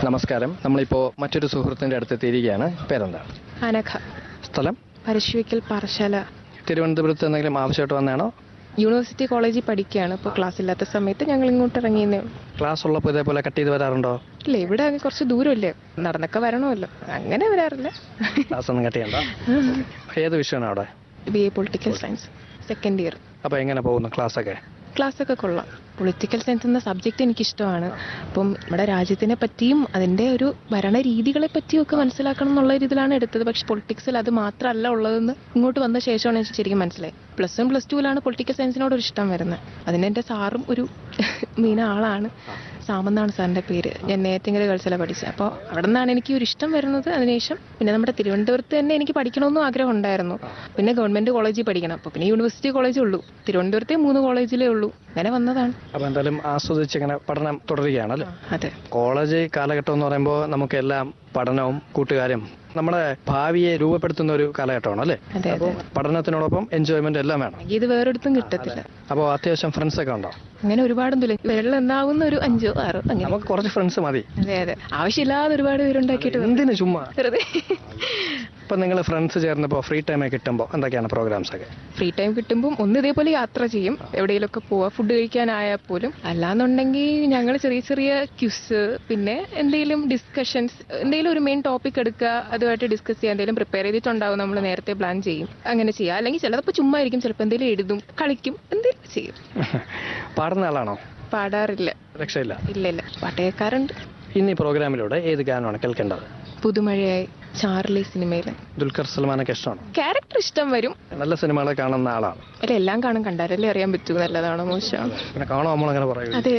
നമസ്കാരം നമ്മളിപ്പോൾ മറ്റൊരു സുഹൃത്തിൻ്റെ അടുത്ത് എത്തിയിരിക്കുകയാണ് പേരെന്താണ് അനഘ സ്ഥലം പരശുവയ്ക്കൽ പാറശാല തിരുവനന്തപുരത്ത് എന്തെങ്കിലും ആവശ്യമായിട്ട് വന്നതാണോ യൂണിവേഴ്സിറ്റി കോളേജിൽ പഠിക്കുകയാണ് ഇപ്പോൾ ക്ലാസ് ഇല്ലാത്ത സമയത്ത് ഞങ്ങൾ ഇങ്ങോട്ട് ഇറങ്ങിയെന്നേ ഉള്ളൂ ക്ലാസ് ഉള്ളപ്പോൾ ഇതേപോലെ കട്ട് ചെയ്ത് വരാറുണ്ടോ ഇല്ല ഇവിടെ അങ്ങ് കുറച്ച് ദൂരമല്ലേ നടന്നൊക്കെ വരണമല്ലോ അങ്ങനെ വരാറില്ല ക്ലാസ് ഒന്നും കട്ട് ചെയ്യണ്ട ഏത് വിഷയമാണ് അവിടെ B A political science second year അപ്പോൾ എങ്ങനെ പോകുന്നു ക്ലാസ്സൊക്കെ ക്ലാസ് ഒക്കെ കൊള്ളാം പൊളിറ്റിക്കൽ സയൻസ് എന്ന സബ്ജക്റ്റ് എനിക്കിഷ്ടമാണ് അപ്പം നമ്മുടെ രാജ്യത്തിനെ പറ്റിയും അതിൻ്റെ ഒരു ഭരണ രീതികളെ പറ്റിയും ഒക്കെ മനസ്സിലാക്കണം എന്നുള്ള ഒരു ഇതിലാണ് എടുത്തത് പക്ഷെ പൊളിറ്റിക്സിൽ അത് മാത്രമല്ല ഉള്ളതെന്ന് ഇങ്ങോട്ട് വന്ന ശേഷമാണ് എനിക്ക് ശരിക്കും മനസ്സിലായി പ്ലസ് വൺ പ്ലസ് ടുവിലാണ് പൊളിറ്റിക്കൽ സയൻസിനോട് ഒരു ഇഷ്ടം വരുന്നത് അതിന് എൻ്റെ സാറും ഒരു മീന ആളാണ് സാമെന്നാണ് സാറിൻ്റെ പേര് ഞാൻ നേരത്തെങ്കിൽ ഗേൾസിലാണ് പഠിച്ചത് അപ്പോൾ അവിടെ നിന്നാണ് എനിക്ക് ഒരു ഇഷ്ടം വരുന്നത് അതിനുശേഷം പിന്നെ നമ്മുടെ തിരുവനന്തപുരത്ത് തന്നെ എനിക്ക് പഠിക്കണമെന്നും ആഗ്രഹം ഉണ്ടായിരുന്നു പിന്നെ ഗവൺമെൻറ് കോളേജിൽ പഠിക്കണം അപ്പോൾ പിന്നെ യൂണിവേഴ്സിറ്റി കോളേജേ ഉള്ളൂ തിരുവനന്തപുരത്തെ മൂന്ന് കോളേജിലേ ഉള്ളൂ അങ്ങനെ വന്നതാണ് അപ്പോൾ എന്തായാലും ആസ്വദിച്ച് ഇങ്ങനെ പഠനം തുടരുകയാണല്ലേ അതെ കോളേജ് കാലഘട്ടം എന്ന് പറയുമ്പോൾ നമുക്കെല്ലാം പഠനവും കൂട്ടുകാരും നമ്മുടെ ഭാവിയെ രൂപപ്പെടുത്തുന്ന ഒരു കാലഘട്ടമാണ് അല്ലേ അതെ അപ്പോൾ പഠനത്തിനോടൊപ്പം എൻജോയ്മെന്റ് എല്ലാം വേണം എനിക്ക് ഇത് വേറൊരിടത്തും കിട്ടത്തില്ല അപ്പോൾ അത്യാവശ്യം ഫ്രണ്ട്സ് ഒക്കെ ഉണ്ടോ അങ്ങനെ ഒരുപാടൊന്നുമില്ല വെള്ളം എന്നാവുന്ന ഒരു അഞ്ചോ ആറോ അങ്ങനെ നമുക്ക് കുറച്ച് ഫ്രണ്ട്സ് മതി അതെ അതെ ആവശ്യമില്ലാതെ ഒരുപാട് പേരുണ്ടാക്കിയിട്ട് വെറുതെ- എന്തിനു ചുമ്മാ വെറുതെ ഇപ്പം നിങ്ങൾ ഫ്രണ്ട്സ് ചേർന്നപ്പോൾ ഫ്രീ ടൈം കിട്ടുമ്പോൾ എന്തൊക്കെയാണ് പ്രോഗ്രാംസ് ഒക്കെ ഫ്രീ ടൈം കിട്ടുമ്പോൾ ഒന്ന് ഇതേപോലെ യാത്ര ചെയ്യും എവിടെയെങ്കിലുമൊക്കെ പോവാ ഫുഡ് കഴിക്കാനായാൽ അല്ലാന്നുണ്ടെങ്കിൽ ഞങ്ങൾ ചെറിയ ചെറിയ ക്യുസ് പിന്നെ എന്തെങ്കിലും ഡിസ്കഷൻസ് എന്തെങ്കിലും ഒരു മെയിൻ ടോപ്പിക് എടുക്കുക അതുമായിട്ട് ഡിസ്കസ് ചെയ്യാൻ എന്തെങ്കിലും പ്രിപ്പയർ ചെയ്തിട്ടുണ്ടാവും നമ്മൾ നേരത്തെ പ്ലാൻ ചെയ്യും അങ്ങനെ ചെയ്യുക അല്ലെങ്കിൽ ചിലപ്പോൾ ചുമ്മാ ആയിരിക്കും ചിലപ്പോൾ എന്തെങ്കിലും എഴുതും കളിക്കും എന്തെങ്കിലും ചെയ്യും പാടുന്ന ആളാണോ പാടാറില്ല രക്ഷയില്ല ഇല്ല ഇല്ല പാട്ട് കേൾക്കാറുണ്ട് ഇന്ന് ഈ പ്രോഗ്രാമിലൂടെ ഏത് ഗാനമാണ് കേൾക്കേണ്ടത് പുതുമഴയായി ചാർലി സിനിമയിൽ ദുൽഖർ സൽമാനൊക്കെ ഇഷ്ടമാണ് ക്യാരക്ടർ ഇഷ്ടം വരും നല്ല സിനിമകളെ കാണുന്ന ആളാണ് അല്ല എല്ലാം കാണും കണ്ടാലല്ലേ അറിയാൻ പറ്റൂ നല്ലതാണോ മോശമാണോ പിന്നെ കാണുമോ നമ്മളങ്ങനെ പറയൂ അതെ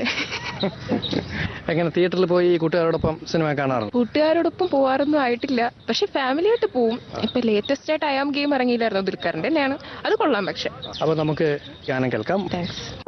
എങ്ങനെ തിയേറ്ററിൽ പോയി കൂട്ടുകാരോടൊപ്പം സിനിമ കാണാറുണ്ട് കൂട്ടുകാരോടൊപ്പം പോവാറൊന്നും ആയിട്ടില്ല പക്ഷെ ഫാമിലിയായിട്ട് പോവും ഇപ്പൊ ലേറ്റസ്റ്റ് ആയിട്ട് അയാം ഗെയിം ഇറങ്ങിയില്ലായിരുന്നു ദുൽഖറിന്റെ തന്നെയാണ് അത് കൊള്ളാം പക്ഷെ അപ്പോൾ നമുക്ക് ഗാനം കേൾക്കാം താങ്ക്സ്